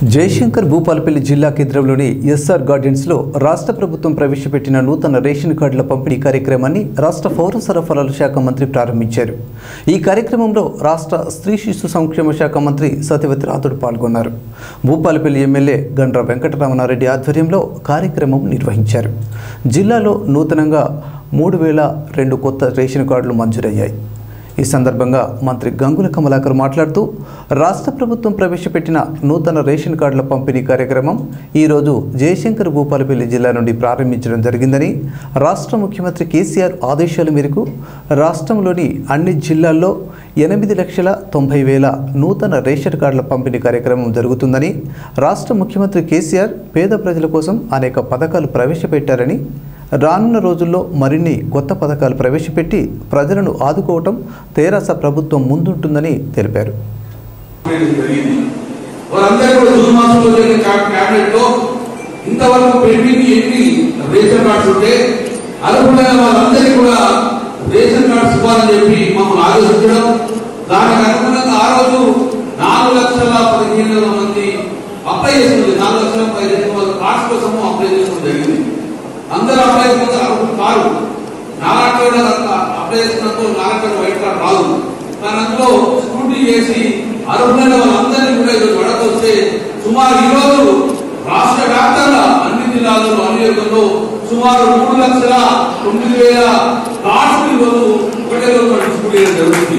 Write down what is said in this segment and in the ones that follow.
జయశంకర్ భూపాలపల్లి జిల్లా కేంద్రంలోని ఎస్ఆర్ గార్డెన్స్లో రాష్ట్ర ప్రభుత్వం ప్రవేశపెట్టిన నూతన రేషన్ కార్డుల పంపిణీ కార్యక్రమాన్ని రాష్ట్ర పౌర సరఫరాల శాఖ మంత్రి ప్రారంభించారు ఈ కార్యక్రమంలో రాష్ట్ర స్త్రీ శిశు సంక్షేమ శాఖ మంత్రి సత్యవతి రాథోడ్ పాల్గొన్నారు భూపాలపల్లి ఎమ్మెల్యే గండ్ర వెంకటరమణారెడ్డి ఆధ్వర్యంలో కార్యక్రమం నిర్వహించారు జిల్లాలో నూతనంగా మూడు వేల రెండు కొత్త రేషన్ కార్డులు మంజూరయ్యాయి ఈ సందర్భంగా మంత్రి గంగుల కమలాకర్ మాట్లాడుతూ రాష్ట్ర ప్రభుత్వం ప్రవేశపెట్టిన నూతన రేషన్ కార్డుల పంపిణీ కార్యక్రమం ఈరోజు జయశంకర్ భూపాలపల్లి జిల్లా నుండి ప్రారంభించడం జరిగిందని రాష్ట్ర ముఖ్యమంత్రి కేసీఆర్ ఆదేశాల మేరకు రాష్ట్రంలోని అన్ని జిల్లాల్లో ఎనిమిది లక్షల తొంభై వేల నూతన రేషన్ కార్డుల పంపిణీ కార్యక్రమం జరుగుతుందని రాష్ట్ర ముఖ్యమంత్రి కేసీఆర్ పేద ప్రజల కోసం అనేక పథకాలు ప్రవేశపెట్టారని రానున్న రోజుల్లో మరిన్ని కొత్త పథకాలు ప్రవేశపెట్టి ప్రజలను ఆదుకోవటం తెరాస ప్రభుత్వం ముందుంటుందని తెలిపారు చేయడం జరిగింది వారందరూ కూడా జూన్ మాసంలో జరిగిన క్యాబ్- క్యాబినెట్ లో ఇంతవరకు పెండింగ్ ఎన్ని రేషన్ కార్డ్స్ ఉంటే అర్హులైన వాళ్ళందరికీ కూడా రేషన్ కార్డ్స్ ఇవ్వాలని చెప్పి మమ్మల్ని ఆలోచించడం దానికి అనుగుణంగా ఆ రోజు నాలుగు లక్షల పదిహేను వేల మంది అప్లై చేసింది నాలుగు లక్షల పదిహేను వేల కార్డ్స్ కోసం అప్లై చేసుకోవడం జరిగింది అందరూ అప్లై చేసుకుంటే అర్హులు కారు నాలాంటి అప్లై చేసుకున్నప్పుడు నాలాంటి వైట్ కార్డ్ రాదు కానీ అందులో స్క్రూటీ చేసి అర్హులైన వాళ్ళందరినీ కూడా ఈరోజు వడకొస్తే సుమారు ఈ రోజు రాష్ట్ర వ్యాప్తంగా అన్ని జిల్లాల్లో అన్ని యుగంలో సుమారు మూడు లక్షల తొమ్మిది వేల కార్డ్స్ ఈరోజు ఒకటే రోజు డిస్ట్రిబ్యూట్ చేయడం జరుగుతుంది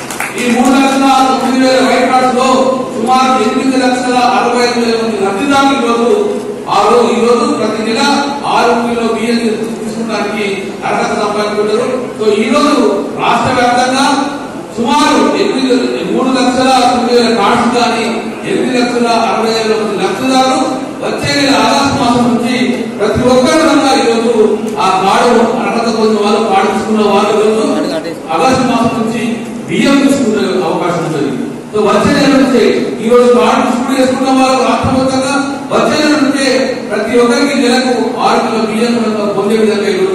ఈ మూడు లక్షల తొమ్మిది వేల వైట్ కార్డ్స్ లో సుమారు ఎనిమిది లక్షల అరవై ఐదు వేల మంది లబ్ధిదారులు ఈ రోజు ఆ రోజు ఈ రోజు ప్రతి నెల ఆరు కిలో బియ్యం తీసుకున్నానికి అర్హత సంపాదించుకుంటారు సో ఈ రోజు రాష్ట్ర వ్యాప్తంగా సుమారు ఎనిమిది మూడు లక్షల తొమ్మిది వేల కార్డ్స్ కానీ ఎనిమిది లక్షల అరవై ఐదు వేల మంది లబ్ధిదారులు వచ్చే నెల ఆగస్టు మాసం నుంచి ప్రతి ఒక్కరు కూడా ఈ రోజు ఆ కార్డు అర్హత పొందిన వాళ్ళు కార్డు తీసుకున్న వాళ్ళు ఈ రోజు ఆగస్టు మాసం నుంచి బియ్యం తీసుకునే అవకాశం ఉంటుంది సో వచ్చే నెల నుంచే ఈ రోజు కార్డు డిస్ట్రిబ్యూట్ చేసుకున్న వాళ్ళు రాష్ట్ర మొత్తంగా వచ్చే నెల నుంచే ప్రతి ఒక్కరికి నెలకు ఆరు కిలో బియ్యం కనుక పొందే విధంగా ఈ రోజు